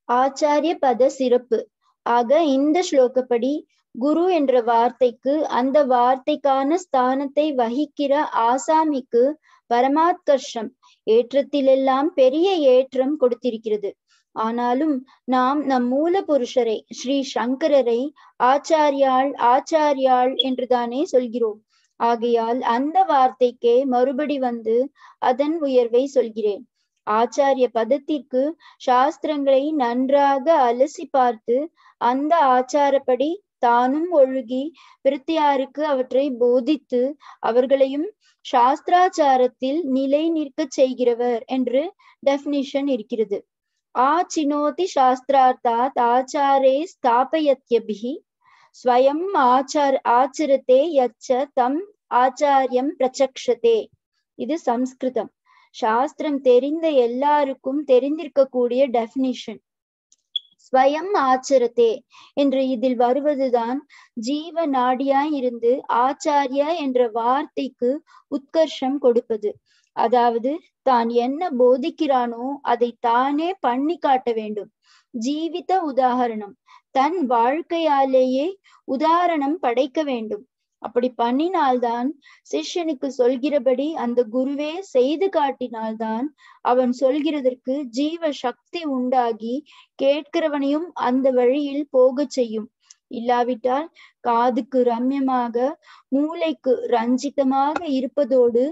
ஆச்சாரிய பத சிறப்பு ஆக இந்த ஸ்லோகப்படி குரு என்ற வார்த்தைக்கு அந்த வார்த்தைக்கான ஸ்தானத்தை வகிக்கிற ஆசாமிக்கு பரமாத்கர்ஷம் ஏற்றத்திலெல்லாம் பெரிய ஏற்றம் கொடுத்திருக்கிறது ஆனாலும் நாம் நம் மூல புருஷரை ஸ்ரீ சங்கரரை ஆச்சாரியாள் ஆச்சாரியாள் என்றுதானே சொல்கிறோம் ஆகையால் அந்த வார்த்தைக்கே மறுபடி வந்து அதன் உயர்வை சொல்கிறேன் ஆச்சாரிய பதத்திற்கு சாஸ்திரங்களை நன்றாக அலசி பார்த்து அந்த ஆச்சாரப்படி தானும் ஒழுகி பிரித்தியாருக்கு அவற்றை போதித்து அவர்களையும் சாஸ்திராச்சாரத்தில் நிலை நிற்க செய்கிறவர் என்று டெபினிஷன் இருக்கிறது ஆ சினோதி சாஸ்திரார்த்தாத் ஆச்சாரே ஸ்தாபயத்யபிஹி ஸ்வயம் ஆச்சார் ஆச்சரத்தே யச்ச தம் ஆச்சாரியம் பிரச்சக்ஷதே இது சம்ஸ்கிருதம் சாஸ்திரம் தெரிந்த எல்லாருக்கும் தெரிந்திருக்கக்கூடிய டெபினிஷன் ஸ்வயம் ஆச்சரத்தே என்று இதில் வருவதுதான் ஜீவ நாடியாய் இருந்து ஆச்சாரியா என்ற வார்த்தைக்கு உத்கர்ஷம் கொடுப்பது அதாவது தான் என்ன போதிக்கிறானோ அதை தானே பண்ணி காட்ட வேண்டும் ஜீவித உதாகரணம் தன் வாழ்க்கையாலேயே உதாரணம் படைக்க வேண்டும் அப்படி பண்ணினால்தான் சிஷ்யனுக்கு சொல்கிறபடி அந்த குருவே செய்து காட்டினால்தான் அவன் சொல்கிறதற்கு ஜீவ சக்தி உண்டாகி கேட்கிறவனையும் அந்த வழியில் போகச் செய்யும் இல்லாவிட்டால் காதுக்கு ரம்யமாக மூளைக்கு ரஞ்சிதமாக இருப்பதோடு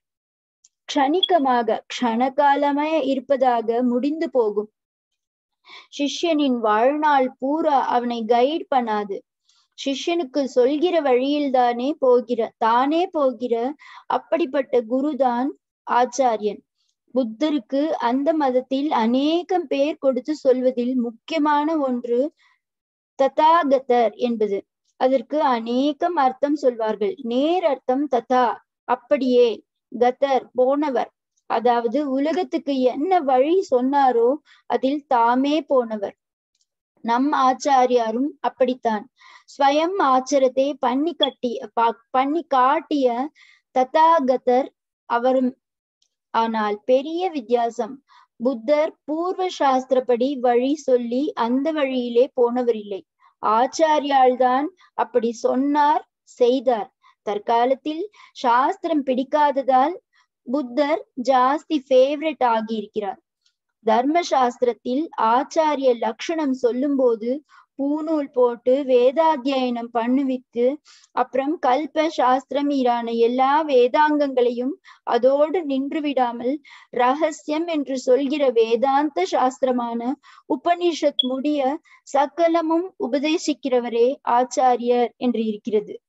க்ஷணிக்கமாக க்ஷணகாலமாய இருப்பதாக முடிந்து போகும் சிஷ்யனின் வாழ்நாள் பூரா அவனை கைட் பண்ணாது சிஷ்யனுக்கு சொல்கிற வழியில் தானே போகிற தானே போகிற அப்படிப்பட்ட குருதான் ஆச்சாரியன் புத்தருக்கு அந்த மதத்தில் அநேகம் பேர் கொடுத்து சொல்வதில் முக்கியமான ஒன்று ததாகதர் என்பது அதற்கு அநேகம் அர்த்தம் சொல்வார்கள் நேர் அர்த்தம் ததா அப்படியே கதர் போனவர் அதாவது உலகத்துக்கு என்ன வழி சொன்னாரோ அதில் தாமே போனவர் நம் ஆச்சாரியாரும் அப்படித்தான் ஸ்வயம் ஆச்சரத்தை பண்ணி கட்டி பண்ணி காட்டிய ததாகதர் அவரும் ஆனால் பெரிய வித்தியாசம் புத்தர் பூர்வ சாஸ்திரப்படி வழி சொல்லி அந்த வழியிலே போனவர் இல்லை ஆச்சாரியால் தான் அப்படி சொன்னார் செய்தார் தற்காலத்தில் சாஸ்திரம் பிடிக்காததால் புத்தர் ஜாஸ்தி ஃபேவரட் ஆகி இருக்கிறார் தர்ம சாஸ்திரத்தில் ஆச்சாரிய லட்சணம் சொல்லும் போது பூநூல் போட்டு வேதாத்தியனம் பண்ணுவித்து அப்புறம் கல்ப சாஸ்திரம் ஈரான எல்லா வேதாங்கங்களையும் அதோடு நின்று விடாமல் ரகசியம் என்று சொல்கிற வேதாந்த சாஸ்திரமான உபனிஷத் முடிய சகலமும் உபதேசிக்கிறவரே ஆச்சாரியர் என்று இருக்கிறது